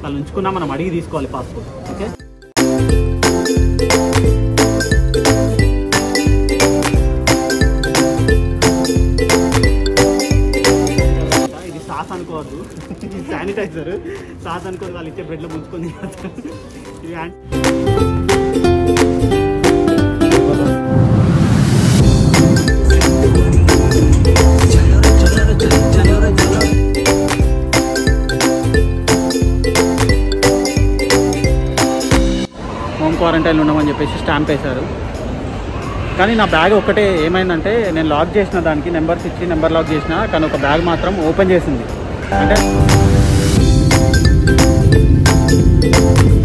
వాళ్ళు ఉంచుకున్నా మనం అడిగి తీసుకోవాలి పాస్పోర్ట్ ఓకే ఇది సాస్ అనుకోవద్దు ఇది శానిటైజర్ సాస్ అనుకోవద్దు వాళ్ళు ఇచ్చే బ్రెడ్లో ముంచుకొని తినేస్తారు. ఇది యాంటీ- హోమ్ క్వారంటైన్ ఉండమని చెప్పేసి స్టాంప్ వేశారు కానీ నా బ్యాగ్ ఒకటే ఏమైందంటే నేను లాక్ చేసిన దానికి నెంబర్స్ ఇచ్చి నెంబర్ లాక్ చేసిన కానీ ఒక బ్యాగ్ మాత్రం ఓపెన్ చేసింది అంటే